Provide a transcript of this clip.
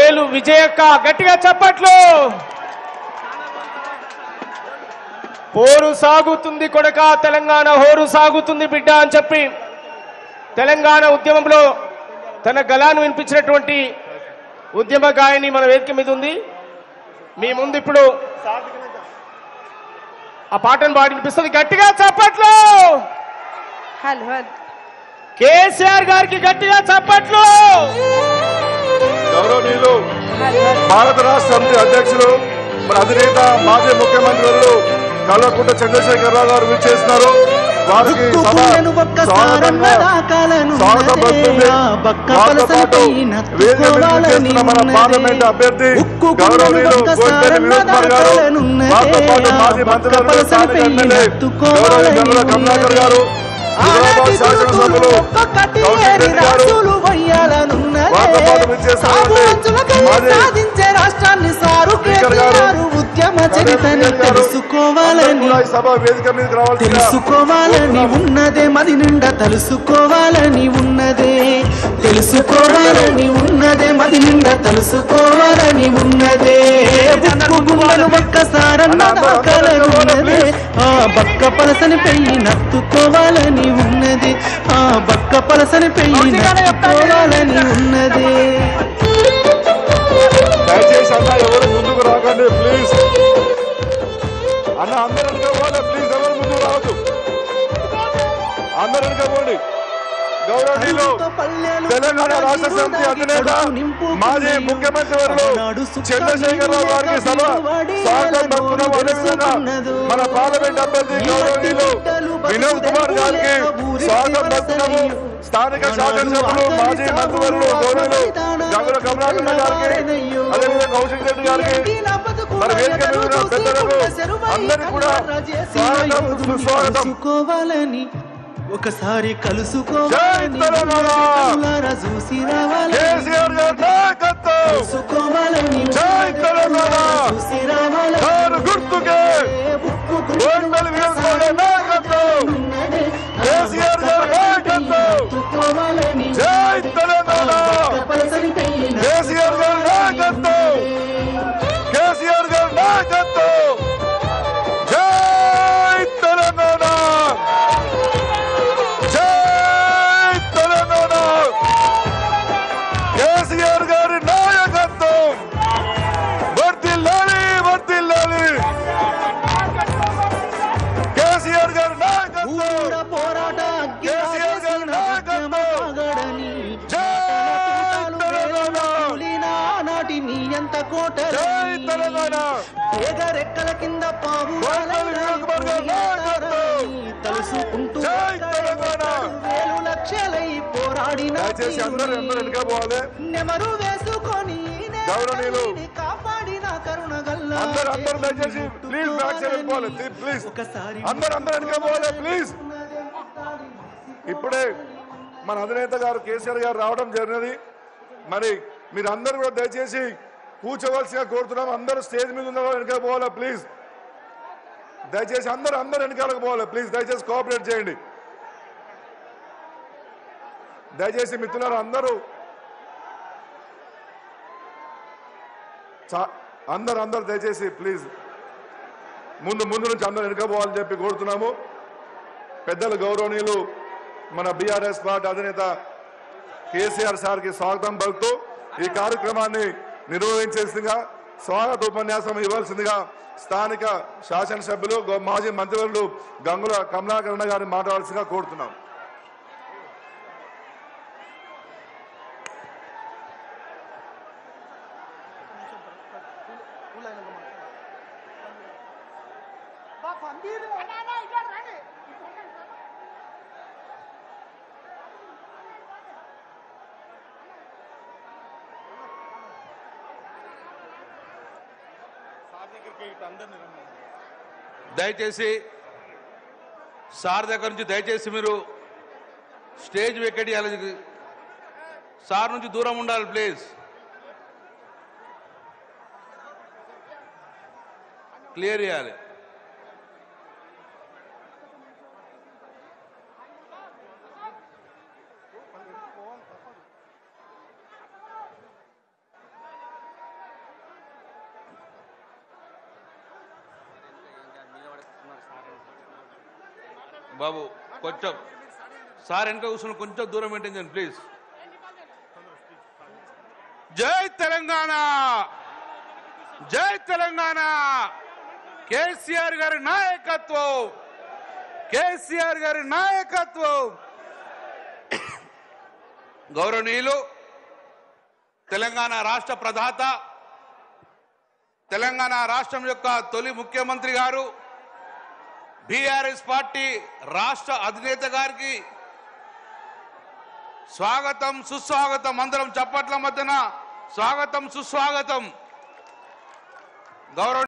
వేలు విజయక్క గట్టిగా చప్పట్లు పోరు సాగుతుంది కొడక తెలంగాణ హోరు సాగుతుంది బిడ్డ అని చెప్పి తెలంగాణ ఉద్యమంలో తన గలాను వినిపించినటువంటి ఉద్యమ గాయని మన వేదిక మీద ఉంది మీ ముందు ఇప్పుడు ఆ పాటను పాడి వినిపిస్తుంది గట్టిగా చప్పట్లు హలో హలో కేసీఆర్ గారికి గట్టిగా చప్పట్లు గౌరవనీయులు హలో హలో భారత రాష్ట్ర సమితి అధ్యక్షులు మన అధినేత మాజీ ముఖ్యమంత్రి వర్యులు కల్వకుంట్ల చంద్రశేఖరరావు గారు విచ్చేస్తున్నారు వారికి సభ ఉక్కుకులను ఒక్కసారన్న స్వాగతంగా దాకాలను స్వాగతం పలుకుతుంది ఆ బక్క వారితో పాటు పలసలపై వేదిక మీద నత్తుకోవాలని విచ్చేస్తున్న మన ఉన్నదే. పార్లమెంట్ అభ్యర్థి ఉక్కుకులను గౌరవనీయులు ఒక్కసారన్న గోల్పేట వినోద్ కుమార్ గారు దాకాలనున్నదే. వారితో పాటు ఆ మాజీ బక్క మంత్రివర్యులు స్థానిక పలసలపై ఎమ్మెల్యే నత్తుకోవాలని గౌరవ గంగుల కమలాకర్ గారు హైదరాబాద్ ఆనాటి శాసనసభ్యులు గురుతులు ఒక్కొక్కటి కౌశిక్ ఏరి రెడ్డి గారు రాసులు వయ్యాలనున్నదే. వారితో పాటు విచ్చేస్తున్నటువంటి సాగు అంచులకై మాజీ సాధించే రాష్ట్రాన్ని సారు స్పీకర్ గారు, కేసీఆర్ ఉద్యమ చరితని గారు, అందరూ తెలుసుకోవాలని కూడా ఈ సభ వేదిక మీదకి రావాల్సిందిగా తెలుసుకోవాలని ఉన్నదే మది నిండా తెలుసుకోవాలని ఉన్నదే తెలుసుకోవాలని ఉన్నదే మది నిండా తెలుసుకోవాలని ఉన్నదే బుక్కుగుండలు ఒక్కసారన్న దాకాలని ఉన్నదే ఆ బక్క పలసని పెయ్యి నత్తుకోవాలని ఉన్నది ఆ బక్క పలసని పెయ్యి నత్తుకోవాలని ఉన్నదే దయచేసి అన్న ఎవరు ముందుకు రాకండి ప్లీజ్ అన్న అందరు అనుకోవాలి ప్లీజ్ ఎవరు ముందుకు రావద్దు అందరు అనుకోండి గౌరవనీయులు తెలంగాణ రాష్ట్ర సమితి అధినేత మాజీ ముఖ్యమంత్రి వర్యులు చంద్రశేఖరరావు గారికి సభ స్వాగతం పలుకుతున్నాం అదేవిధంగా మన పార్లమెంట్ అభ్యర్థి గౌరవనీయులు వినోద్ కుమార్ గారికి స్వాగతం పలుకుతున్నాము స్థానిక శాసనసభ్యులు మాజీ మంత్రివర్యులు గౌరవులు గంగుల కమలాకర్ గారికి అదేవిధంగా కౌశిక్ రెడ్డి గారికి మరి వేదిక మీద ఉన్న పెద్దలకు అందరికీ కూడా స్వాగతం సుస్వాగతం కలుసుకోవాలని ఒకసారి కలుసుకోవాలని జై తెలంగాణ! కనులారా చూసి రావాలని కేసీఆర్ గారి నాయకత్వం కలుసుకోవాలని జై తెలంగాణ! చూసి రావాలని కారు గుర్తుకే గోల్మెల్ వినోద్ కుమార్ గారి నాయకత్వం కేసీఆర్ గారి నాయకత్వం జై తెలంగాణ కేసీఆర్ గారి నాయకత్వం కేసీఆర్ గారి నాయకత్వం జై తెలంగాణ జై తెలంగాణ కేసీఆర్ గారి నాయకత్వం వర్దిల్లాలి వర్దిల్లాలి కేసీఆర్ గారి నాయకత్వం ఊర పోరాట కేసీఆర్ గారి నాయకత్వం జై తెలంగాణ నాటి నీ ఎంత కోట జై తెలంగాణ రెక్కల కింద పావు గోల్కొండ వినోద్ కుమార్ గారి నాయకత్వం. తలుసుకుంటూ జై తెలంగాణ. వేలు లక్షలై పోరాడిన దయచేసి అందరూ అందరూ వెనుక పోవాలి నెమరు వేసుకొని గౌరవనీయులు. నేలని కాపాడిన కరుణ గల్ల అందరూ అందరూ దయచేసి ప్లీజ్ బ్యాక్ సైడ్ వెళ్ళిపోవాలి ప్లీజ్ ఒకసారి అందరూ అందరూ వెనుక పోవాలి ప్లీజ్ ఇప్పుడే మన అధినేత గారు కేసీఆర్ గారు రావడం జరిగినది మరి మీరు అందరూ కూడా దయచేసి కూర్చోవలసిగా కోరుతున్నాం అందరూ స్టేజ్ మీద ఉన్న వాళ్ళు వెనక పోవాలా ప్లీజ్ దయచేసి అందరూ అందరూ వెనకాలకు పోవాలి ప్లీజ్ దయచేసి కోఆపరేట్ చేయండి దయచేసి మిత్రులారు అందరూ చా- అందరూ అందరూ దయచేసి ప్లీజ్ ముందు ముందు నుంచి అందరూ వెనుక పోవాలని చెప్పి కోరుతున్నాము పెద్దలు గౌరవనీయులు మన బీఆర్ఎస్ పార్టీ అధినేత కేసీఆర్ సార్కి స్వాగతం పలుకుతూ ఈ కార్యక్రమాన్ని నిర్వహించేసిందిగా స్వాగత ఉపన్యాసం ఇవ్వాల్సిందిగా స్థానిక శాసనసభ్యులు గో- మాజీ మంత్రివర్యులు గంగుల కమలాకరణ గారిని మాట్లాడాల్సిందిగా కోరుతున్నాం దయచేసి సార్ దగ్గర నుంచి దయచేసి మీరు స్టేజ్ వెకెట్ చేయాలి సార్ నుంచి దూరం ఉండాలి ప్లీజ్ క్లియర్ చేయాలి బాబు కొంచెం సార్ వెనక కూర్చుని కొంచెం దూరం మెయింటైన్ చేయండి ప్లీజ్ జై తెలంగాణ జై తెలంగాణ కేసీఆర్ గారి నాయకత్వం కేసీఆర్ గారి నాయకత్వం గౌరవనీయులు తెలంగాణ రాష్ట్ర ప్రధాత తెలంగాణ రాష్ట్రం యొక్క తొలి ముఖ్యమంత్రి గారు బీఆర్ఎస్ పార్టీ రాష్ట్ర అధినేత గారికి స్వాగతం సుస్వాగతం అందరం చప్పట్ల మధ్యన స్వాగతం సుస్వాగతం గౌరవ